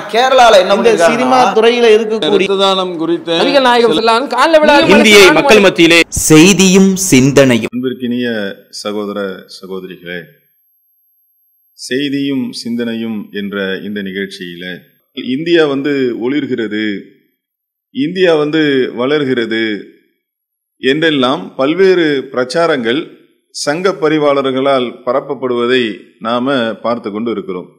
கேரளால என்ன இந்த பண்ணிருக்காங்கன்னா, சினிமா துறையில இருக்கக்கூடிய ரத்த தானம் குறித்த நபிகள் நாயகம் ஸல்லல்லாஹு காலைல விழா இந்தியை மக்கள் மத்தியிலே செய்தியும் சிந்தனையும் அன்பிற்கினிய சகோதர சகோதரிகளே செய்தியும் சிந்தனையும் என்ற இந்த நிகழ்ச்சியில இந்தியா வந்து ஒளிர்கிறது இந்தியா வந்து வளர்கிறது என்றெல்லாம் பல்வேறு பிரச்சாரங்கள் சங்க பரிவாளர்களால் பரப்பப்படுவதை நாம பார்த்து கொண்டு இருக்கிறோம்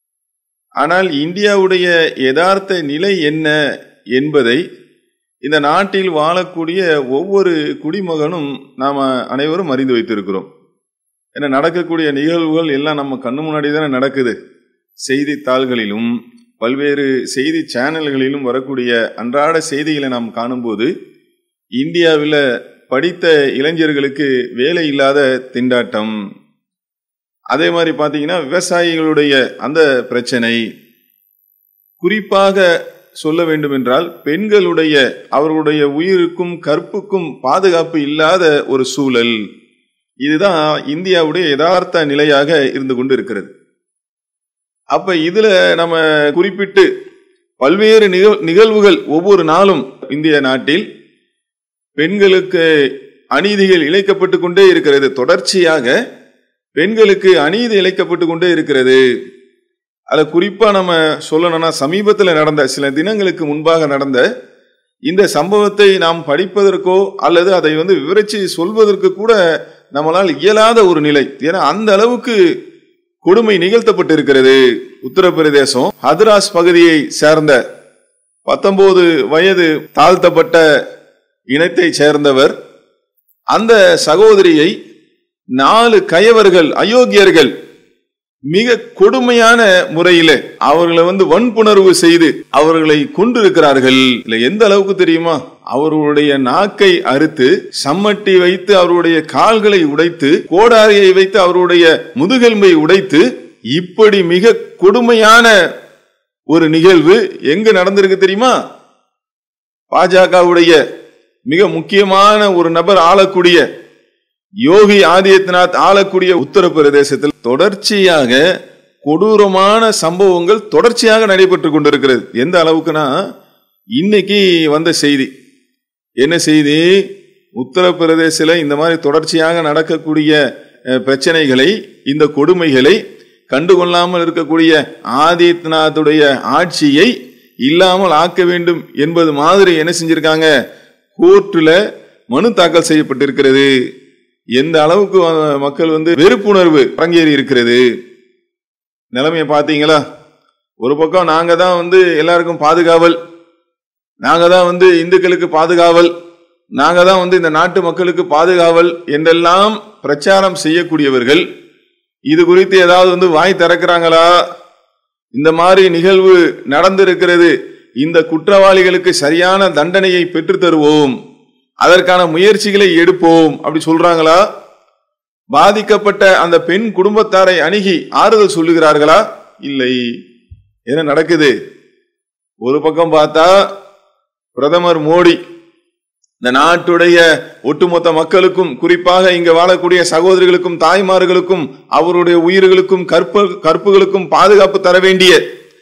ஆனால் இந்தியாவுடைய யதார்த்த நிலை என்ன என்பதை இந்த நாட்டில் வாழக்கூடிய ஒவ்வொரு குடிமகனும் நாம் அனைவரும் அறிந்து வைத்திருக்கிறோம் ஏன்னா நடக்கக்கூடிய நிகழ்வுகள் எல்லாம் நம்ம கண்ணு முன்னாடி தானே நடக்குது செய்தித்தாள்களிலும் பல்வேறு செய்தி சேனல்களிலும் வரக்கூடிய அன்றாட செய்திகளை நாம் காணும்போது இந்தியாவில் படித்த இளைஞர்களுக்கு வேலை இல்லாத திண்டாட்டம் அதே மாதிரி பார்த்தீங்கன்னா விவசாயிகளுடைய அந்த பிரச்சனை குறிப்பாக சொல்ல வேண்டுமென்றால் பெண்களுடைய அவர்களுடைய உயிருக்கும் கற்புக்கும் பாதுகாப்பு இல்லாத ஒரு சூழல் இதுதான் இந்தியாவுடைய யதார்த்த நிலையாக இருந்து கொண்டு இருக்கிறது அப்ப இதுல நம்ம குறிப்பிட்டு பல்வேறு நிகழ் நிகழ்வுகள் ஒவ்வொரு நாளும் இந்திய நாட்டில் பெண்களுக்கு அநீதிகள் இழைக்கப்பட்டு கொண்டே இருக்கிறது தொடர்ச்சியாக பெண்களுக்கு அநீதி இழைக்கப்பட்டு கொண்டே இருக்கிறது அதில் குறிப்பா நம்ம சொல்லணும்னா சமீபத்தில் நடந்த சில தினங்களுக்கு முன்பாக நடந்த இந்த சம்பவத்தை நாம் படிப்பதற்கோ அல்லது அதை வந்து விவரிச்சு சொல்வதற்கு கூட நம்மளால் இயலாத ஒரு நிலை ஏன்னா அந்த அளவுக்கு கொடுமை நிகழ்த்தப்பட்டிருக்கிறது உத்தரப்பிரதேசம் ஹத்ராஸ் பகுதியை சேர்ந்த பத்தொன்பது வயது தாழ்த்தப்பட்ட இனத்தை சேர்ந்தவர் அந்த சகோதரியை நாலு கயவர்கள் அயோக்கியர்கள் மிக கொடுமையான முறையில அவர்களை வந்து வன்புணர்வு செய்து அவர்களை கொண்டிருக்கிறார்கள் இல்ல எந்த அளவுக்கு தெரியுமா அவர்களுடைய நாக்கை அறுத்து சம்மட்டி வைத்து அவருடைய கால்களை உடைத்து கோடாரியை வைத்து அவருடைய முதுகெலும்பை உடைத்து இப்படி மிக கொடுமையான ஒரு நிகழ்வு எங்க நடந்திருக்கு தெரியுமா பாஜகவுடைய மிக முக்கியமான ஒரு நபர் ஆளக்கூடிய யோகி ஆதித்யநாத் ஆளக்கூடிய உத்தரப்பிரதேசத்தில் தொடர்ச்சியாக கொடூரமான சம்பவங்கள் தொடர்ச்சியாக நடைபெற்று கொண்டிருக்கிறது எந்த அளவுக்குன்னா இன்னைக்கு வந்த செய்தி என்ன செய்தி உத்தரப்பிரதேசில் இந்த மாதிரி தொடர்ச்சியாக நடக்கக்கூடிய அஹ், பிரச்சனைகளை இந்த கொடுமைகளை கண்டுகொள்ளாமல் இருக்கக்கூடிய ஆதித்யநாத்துடைய ஆட்சியை இல்லாமல் ஆக்க வேண்டும் என்பது மாதிரி என்ன செஞ்சிருக்காங்க கோர்ட்டில் மனு தாக்கல் செய்யப்பட்டிருக்கிறது எந்த அளவுக்கு அஹ், மக்கள் வந்து வெறுப்புணர்வு அரங்கேறி இருக்கிறது நிலைமையை பார்த்தீங்களா ஒரு பக்கம் நாங்க தான் வந்து எல்லாருக்கும் பாதுகாவல் நாங்க தான் வந்து இந்துக்களுக்கு பாதுகாவல் நாங்க தான் வந்து இந்த நாட்டு மக்களுக்கு பாதுகாவல் என்றெல்லாம் பிரச்சாரம் செய்யக்கூடியவர்கள் இது குறித்து ஏதாவது வந்து வாய் திறக்கிறாங்களா இந்த மாதிரி நிகழ்வு நடந்திருக்கிறது இந்த குற்றவாளிகளுக்கு சரியான தண்டனையை பெற்றுத் தருவோம் அதற்கான முயற்சிகளை எடுப்போம் அப்படி சொல்றாங்களா பாதிக்கப்பட்ட அந்த பெண் குடும்பத்தாரை அணுகி ஆறுதல் சொல்லுகிறார்களா இல்லை என்ன நடக்குது ஒரு பக்கம் பார்த்தா பிரதமர் மோடி இந்த நாட்டுடைய ஒட்டுமொத்த மக்களுக்கும் குறிப்பாக இங்க வாழக்கூடிய சகோதரிகளுக்கும் தாய்மார்களுக்கும் அவருடைய உயிர்களுக்கும் கற்பு கற்புகளுக்கும் பாதுகாப்பு தர வேண்டிய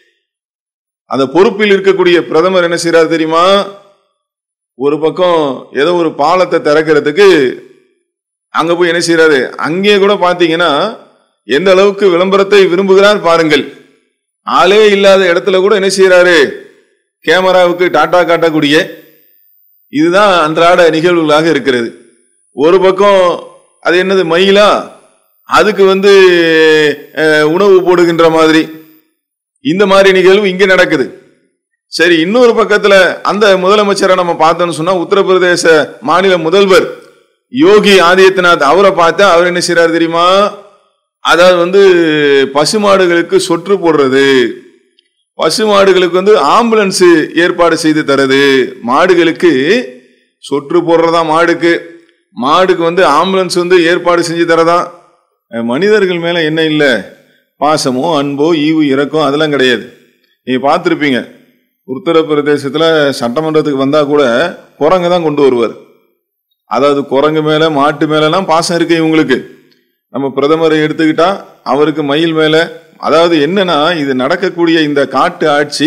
அந்த பொறுப்பில் இருக்கக்கூடிய பிரதமர் என்ன செய்யறாரு தெரியுமா ஒரு பக்கம் ஏதோ ஒரு பாலத்தை திறக்கிறதுக்கு அங்க போய் என்ன செய்யறாரு அங்கே கூட பாத்தீங்கன்னா எந்த அளவுக்கு விளம்பரத்தை விரும்புகிறார் பாருங்கள் ஆளே இல்லாத இடத்துல கூட என்ன செய்யறாரு கேமராவுக்கு டாட்டா காட்டக்கூடிய இதுதான் அன்றாட நிகழ்வுகளாக இருக்கிறது ஒரு பக்கம் அது என்னது மயிலா அதுக்கு வந்து அஹ், உணவு போடுகின்ற மாதிரி இந்த மாதிரி நிகழ்வு இங்க நடக்குது சரி இன்னொரு பக்கத்துல அந்த முதலமைச்சரை நம்ம பார்த்தோம்னு சொன்னா உத்தரப்பிரதேச மாநில முதல்வர் யோகி ஆதித்யநாத் அவரை பார்த்தா அவர் என்ன செய்யறாரு தெரியுமா அதாவது வந்து பசுமாடுகளுக்கு சொற்று போடுறது பசுமாடுகளுக்கு வந்து ஆம்புலன்ஸ் ஏற்பாடு செய்து தரது மாடுகளுக்கு சொற்று போடுறதா மாடுக்கு மாடுக்கு வந்து ஆம்புலன்ஸ் வந்து ஏற்பாடு செஞ்சு தரதா அஹ் மனிதர்கள் மேல என்ன இல்லை பாசமோ அன்போ ஈவு இறக்கம் அதெல்லாம் கிடையாது நீங்க பார்த்துருப்பீங்க உத்தரப்பிரதேசத்துல சட்டமன்றத்துக்கு வந்தா கூட குரங்கு தான் கொண்டு வருவார் அதாவது குரங்கு மேல மாட்டு மேலலாம் பாசம் இருக்கு இவங்களுக்கு நம்ம பிரதமரை எடுத்துக்கிட்டா அவருக்கு மயில் மேல அதாவது என்னன்னா இது நடக்கக்கூடிய இந்த காட்டு ஆட்சி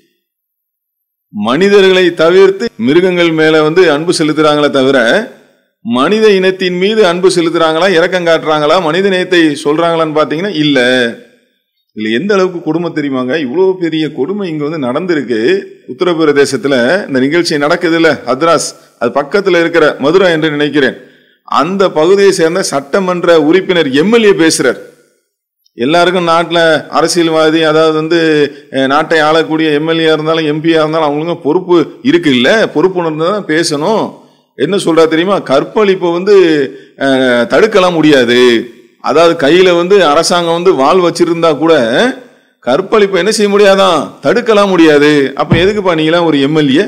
மனிதர்களை தவிர்த்து மிருகங்கள் மேல வந்து அன்பு செலுத்துறாங்களே தவிர மனித இனத்தின் மீது அன்பு செலுத்துறாங்களா இரக்கம் காட்டுறாங்களா மனித நேயத்தை சொல்றாங்களான்னு பாத்தீங்கன்னா இல்ல இதுல எந்த அளவுக்கு கொடுமை தெரியுமாங்க இவ்வளவு பெரிய கொடுமை இங்க வந்து நடந்திருக்கு உத்தரப்பிரதேசத்துல இந்த நிகழ்ச்சி நடக்குது இல்ல ஹத்ராஸ் அது பக்கத்துல இருக்கிற மதுரை என்று நினைக்கிறேன் அந்த பகுதியை சேர்ந்த சட்டமன்ற உறுப்பினர் எம்எல்ஏ பேசுறார் எல்லாருக்கும் நாட்டில் அரசியல்வாதி அதாவது வந்து அஹ், நாட்டை ஆளக்கூடிய எம்எல்ஏ இருந்தாலும் எம்பியா இருந்தாலும் அவங்களுக்கும் பொறுப்பு இருக்கு இல்ல பொறுப்புணர்ந்து தான் பேசணும் என்ன சொல்றா தெரியுமா கற்பழிப்பை வந்து அஹ், தடுக்கலாம் முடியாது அதாவது கையில வந்து அரசாங்கம் வந்து வாள் வச்சிருந்தா கூட கற்பழிப்பை என்ன செய்ய முடியாதான் தடுக்கலாம் முடியாது அப்ப எதுக்குப்பா நீங்களாம் ஒரு எம்எல்ஏ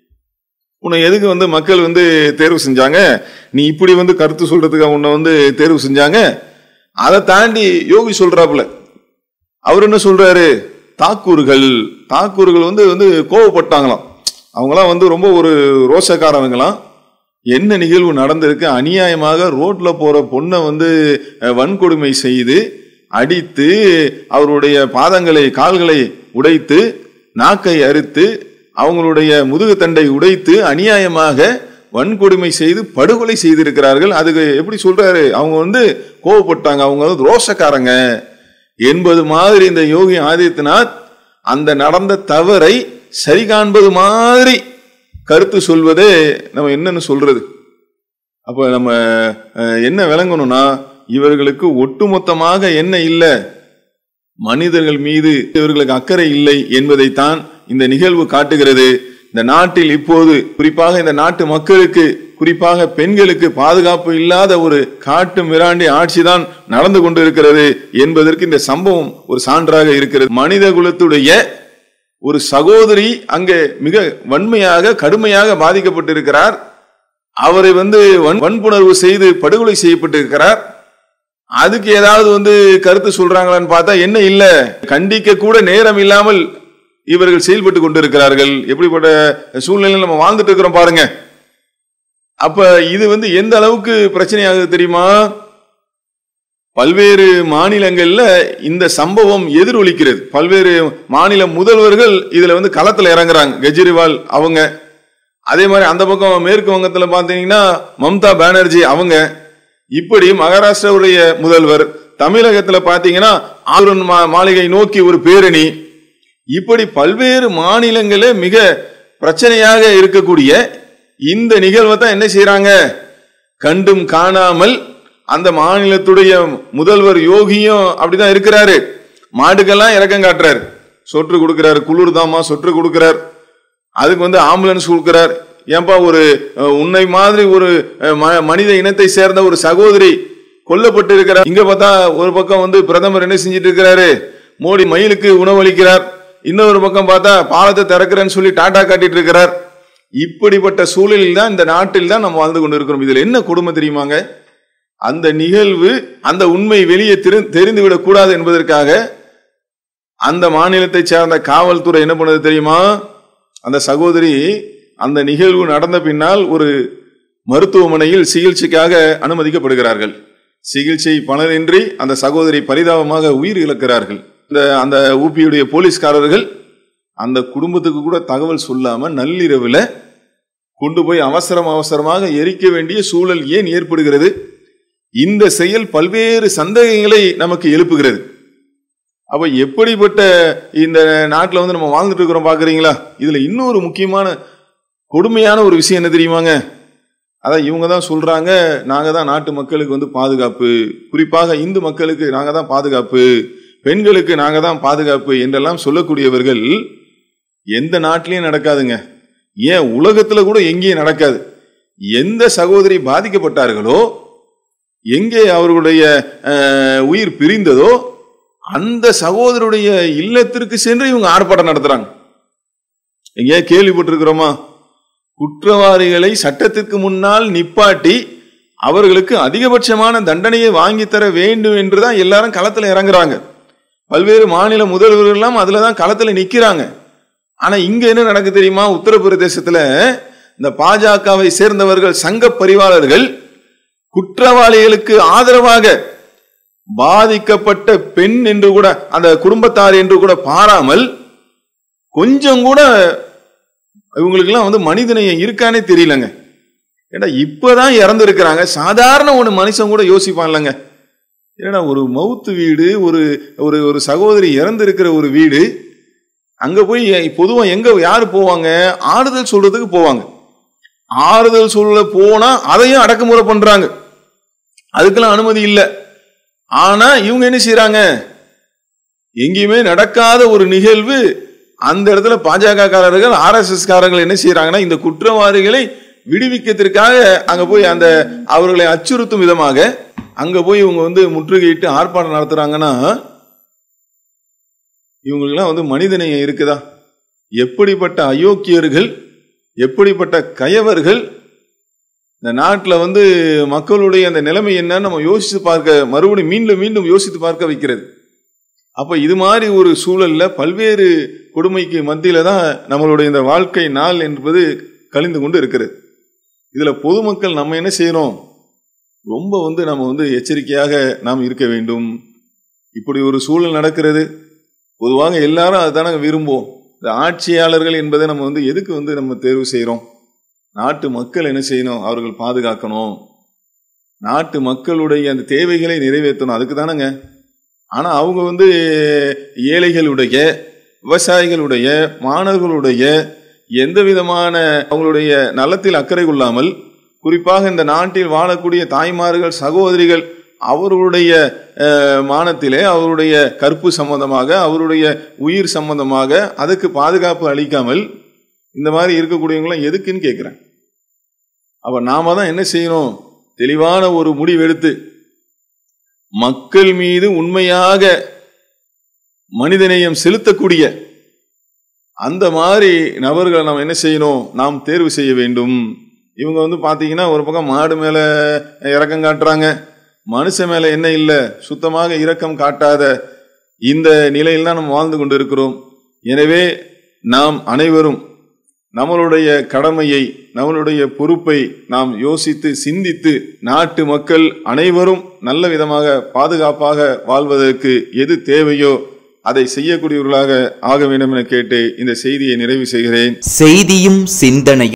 உன்னை எதுக்கு வந்து மக்கள் வந்து தேர்வு செஞ்சாங்க நீ இப்படி வந்து கருத்து சொல்றதுக்கு உன்னை வந்து தேர்வு செஞ்சாங்க அதை தாண்டி யோகி சொல்றாப்புல அவர் என்ன சொல்றாரு தாக்கூர்கள் தாக்கூர்கள் வந்து வந்து கோவப்பட்டாங்களாம் அவங்களாம் வந்து ரொம்ப ஒரு ரோஷக்காரவங்களாம் என்ன நிகழ்வு நடந்திருக்கு அநியாயமாக ரோட்ல போற பொண்ணை வந்து அஹ், வன்கொடுமை செய்து அடித்து அவருடைய பாதங்களை கால்களை உடைத்து நாக்கை அறுத்து அவங்களுடைய முதுகு தண்டை உடைத்து அநியாயமாக வன்கொடுமை செய்து படுகொலை செய்திருக்கிறார்கள் அதுக்கு எப்படி சொல்றாரு அவங்க வந்து கோவப்பட்டாங்க அவங்க வந்து ரோஷக்காரங்க என்பது மாதிரி இந்த யோகி ஆதித்யநாத் அந்த நடந்த தவறை சரி காண்பது மாதிரி கருத்து சொல்வதே நம்ம என்னன்னு சொல்றது அப்ப நம்ம அஹ், என்ன விளங்கணும்னா இவர்களுக்கு ஒட்டுமொத்தமாக என்ன இல்லை மனிதர்கள் மீது இவர்களுக்கு அக்கறை இல்லை என்பதைத்தான் இந்த நிகழ்வு காட்டுகிறது இந்த நாட்டில் இப்போது குறிப்பாக இந்த நாட்டு மக்களுக்கு குறிப்பாக பெண்களுக்கு பாதுகாப்பு இல்லாத ஒரு காட்டு மிராண்டி ஆட்சிதான் நடந்து கொண்டிருக்கிறது என்பதற்கு இந்த சம்பவம் ஒரு சான்றாக இருக்கிறது மனித குலத்துடைய ஒரு சகோதரி அங்கே மிக வன்மையாக கடுமையாக பாதிக்கப்பட்டிருக்கிறார் அவரை வந்து வன்- வன்புணர்வு செய்து படுகொலை செய்யப்பட்டிருக்கிறார் அதுக்கு ஏதாவது வந்து கருத்து சொல்றாங்களான்னு பார்த்தா என்ன இல்ல கண்டிக்க கூட நேரம் இல்லாமல் இவர்கள் செயல்பட்டு கொண்டிருக்கிறார்கள் எப்படிப்பட்ட சூழ்நிலையில் நம்ம வாழ்ந்துட்டு இருக்கிறோம் பாருங்க அப்ப இது வந்து எந்த அளவுக்கு பிரச்சனையாகுது தெரியுமா பல்வேறு மாநிலங்கள்ல இந்த சம்பவம் எதிரொலிக்கிறது பல்வேறு மாநில முதல்வர்கள் இதுல வந்து களத்துல இறங்குறாங்க கெஜ்ரிவால் அவங்க அதே மாதிரி அந்த பக்கம் மேற்கு வங்கத்துல பாத்தீங்கன்னா மம்தா பானர்ஜி அவங்க இப்படி மகாராஷ்டிராவுடைய முதல்வர் தமிழகத்துல பாத்தீங்கன்னா ஆளுநர் மா- மாளிகை நோக்கி ஒரு பேரணி இப்படி பல்வேறு மாநிலங்களே மிக பிரச்சனையாக இருக்கக்கூடிய இந்த நிகழ்வை தான் என்ன செய்றாங்க கண்டும் காணாமல் அந்த மாநிலத்துடைய முதல்வர் யோகியும் அப்படிதான் இருக்கிறாரு மாடுக்கெல்லாம் இறக்கம் காட்டுறாரு சொட்டு கொடுக்கிறாரு குளிர் தாமா சொட்டு கொடுக்கிறார் அதுக்கு வந்து ஆம்புலன்ஸ் கொடுக்கிறார் ஏன்பா ஒரு அஹ், உன்னை மாதிரி ஒரு அஹ், ம- மனித இனத்தை சேர்ந்த ஒரு சகோதரி கொல்லப்பட்டு இருக்கிறார் இங்க பார்த்தா ஒரு பக்கம் வந்து பிரதமர் என்ன செஞ்சிட்டு இருக்கிறாரு மோடி மயிலுக்கு உணவளிக்கிறார் இன்னொரு பக்கம் பார்த்தா பாலத்தை திறக்கிறேன்னு சொல்லி டாடா காட்டிட்டு இருக்கிறார் இப்படிப்பட்ட சூழலில் தான் இந்த நாட்டில் தான் நம்ம வாழ்ந்து கொண்டு இருக்கிறோம் இதுல என்ன கொடுமை தெரியுமாங்க அந்த நிகழ்வு அந்த உண்மை வெளியே திரு- தெரிந்துவிடக் கூடாது என்பதற்காக அந்த மாநிலத்தை சேர்ந்த காவல்துறை என்ன பண்ணது தெரியுமா அந்த சகோதரி அந்த நிகழ்வு நடந்த பின்னால் ஒரு மருத்துவமனையில் சிகிச்சைக்காக அனுமதிக்கப்படுகிறார்கள் சிகிச்சை பலனின்றி அந்த சகோதரி பரிதாபமாக உயிர் இழக்கிறார்கள் இந்த அந்த ஊபியுடைய போலீஸ்காரர்கள் அந்த குடும்பத்துக்கு கூட தகவல் சொல்லாம நள்ளிரவுல கொண்டு போய் அவசரம் அவசரமாக எரிக்க வேண்டிய சூழல் ஏன் ஏற்படுகிறது இந்த செயல் பல்வேறு சந்தேகங்களை நமக்கு எழுப்புகிறது அப்ப எப்படிப்பட்ட இந்த நாட்டில் வந்து நம்ம வாழ்ந்துட்டு இருக்கிறோம் பாக்குறீங்களா இதுல இன்னொரு முக்கியமான கொடுமையான ஒரு விஷயம் என்ன தெரியுமாங்க அதான் இவங்க தான் சொல்றாங்க நாங்க தான் நாட்டு மக்களுக்கு வந்து பாதுகாப்பு குறிப்பாக இந்து மக்களுக்கு நாங்க தான் பாதுகாப்பு பெண்களுக்கு நாங்க தான் பாதுகாப்பு என்றெல்லாம் சொல்லக்கூடியவர்கள் எந்த நாட்டிலையும் நடக்காதுங்க ஏன் உலகத்துல கூட எங்கேயும் நடக்காது எந்த சகோதரி பாதிக்கப்பட்டார்களோ எங்கே அவர்களுடைய அஹ், உயிர் பிரிந்ததோ அந்த சகோதரருடைய இல்லத்திற்கு சென்று இவங்க ஆர்ப்பாட்டம் நடத்துறாங்க எங்கேயா கேள்விப்பட்டிருக்கிறோமா குற்றவாளிகளை சட்டத்திற்கு முன்னால் நிப்பாட்டி அவர்களுக்கு அதிகபட்சமான தண்டனையை வாங்கி தர வேண்டும் என்றுதான் எல்லாரும் களத்துல இறங்குறாங்க பல்வேறு மாநில முதல்வர்கள் எல்லாம் அதுல தான் களத்துல நிக்கிறாங்க ஆனா இங்க என்ன நடக்கு தெரியுமா உத்தரப்பிரதேசத்துல இந்த பாஜகவை சேர்ந்தவர்கள் சங்க பரிவாளர்கள் குற்றவாளிகளுக்கு ஆதரவாக பாதிக்கப்பட்ட பெண் என்று கூட அந்த குடும்பத்தார் என்று கூட பாராமல் கொஞ்சம் கூட இவங்களுக்கெல்லாம் வந்து மனிதநேயம் இருக்கானே தெரியலங்க ஏன்னா இப்பதான் இறந்து இருக்கிறாங்க சாதாரண ஒரு மனுஷன் கூட யோசிப்பான்லங்க ஏன்னா ஒரு மவுத்து வீடு ஒரு ஒரு ஒரு சகோதரி இறந்து இருக்கிற ஒரு வீடு அங்க போய் பொதுவா எங்க யாரு போவாங்க ஆறுதல் சொல்றதுக்கு போவாங்க ஆறுதல் சொல்ல போனா அதையும் அடக்குமுறை பண்றாங்க அதுக்கெல்லாம் அனுமதி இல்லை ஆனா இவங்க என்ன செய்யறாங்க எங்கேயுமே நடக்காத ஒரு நிகழ்வு அந்த இடத்துல பாஜக காரர்கள் ஆர்எஸ்எஸ் காரர்கள் என்ன செய்யறாங்கன்னா இந்த குற்றவாளிகளை விடுவிக்கிறதுக்காக அங்க போய் அந்த அவர்களை அச்சுறுத்தும் விதமாக அங்க போய் இவங்க வந்து முற்றுகையிட்டு ஆர்ப்பாட்டம் நடத்துறாங்கன்னா இவங்களுக்கெல்லாம் வந்து மனிதநேயம் இருக்குதா எப்படிப்பட்ட அயோக்கியர்கள் எப்படிப்பட்ட கயவர்கள் இந்த நாட்டில் வந்து மக்களுடைய அந்த நிலைமை என்னன்னு நம்ம யோசித்து பார்க்க மறுபடியும் மீண்டும் மீண்டும் யோசித்து பார்க்க வைக்கிறது அப்ப இது மாதிரி ஒரு சூழல்ல பல்வேறு கொடுமைக்கு மத்தியில தான் நம்மளுடைய இந்த வாழ்க்கை நாள் என்பது கழிந்து கொண்டு இருக்கிறது இதுல பொதுமக்கள் நம்ம என்ன செய்யணும் ரொம்ப வந்து நம்ம வந்து எச்சரிக்கையாக நாம் இருக்க வேண்டும் இப்படி ஒரு சூழல் நடக்கிறது பொதுவாக எல்லாரும் அதுதானே விரும்புவோம் இந்த ஆட்சியாளர்கள் என்பதை நம்ம வந்து எதுக்கு வந்து நம்ம தேர்வு செய்கிறோம் நாட்டு மக்கள் என்ன செய்யணும் அவர்கள் பாதுகாக்கணும் நாட்டு மக்களுடைய அந்த தேவைகளை நிறைவேற்றணும் அதுக்கு தானேங்க ஆனால் அவங்க வந்து ஏழைகளுடைய விவசாயிகளுடைய மாணவர்களுடைய எந்த விதமான அவங்களுடைய நலத்தில் அக்கறை கொள்ளாமல் குறிப்பாக இந்த நாட்டில் வாழக்கூடிய தாய்மார்கள் சகோதரிகள் அவர்களுடைய அஹ், மானத்திலே அவருடைய கற்பு சம்பந்தமாக அவருடைய உயிர் சம்பந்தமாக அதுக்கு பாதுகாப்பு அளிக்காமல் இந்த மாதிரி இருக்கக்கூடியவங்களாம் எதுக்குன்னு கேட்குறேன் அப்ப நாம தான் என்ன செய்யணும் தெளிவான ஒரு முடிவெடுத்து மக்கள் மீது உண்மையாக மனிதநேயம் செலுத்தக்கூடிய அந்த மாதிரி நபர்களை நாம் என்ன செய்யணும் நாம் தேர்வு செய்ய வேண்டும் இவங்க வந்து பாத்தீங்கன்னா ஒரு பக்கம் மாடு மேல இரக்கம் காட்டுறாங்க மனுஷன் மேல என்ன இல்லை சுத்தமாக இரக்கம் காட்டாத இந்த நிலையில் தான் நம்ம வாழ்ந்து கொண்டு இருக்கிறோம் எனவே நாம் அனைவரும் நம்மளுடைய கடமையை நம்மளுடைய பொறுப்பை நாம் யோசித்து சிந்தித்து நாட்டு மக்கள் அனைவரும் நல்ல விதமாக பாதுகாப்பாக வாழ்வதற்கு எது தேவையோ அதை செய்யக்கூடியவர்களாக ஆக வேண்டும் என கேட்டு இந்த செய்தியை நிறைவு செய்கிறேன் செய்தியும் சிந்தனையும்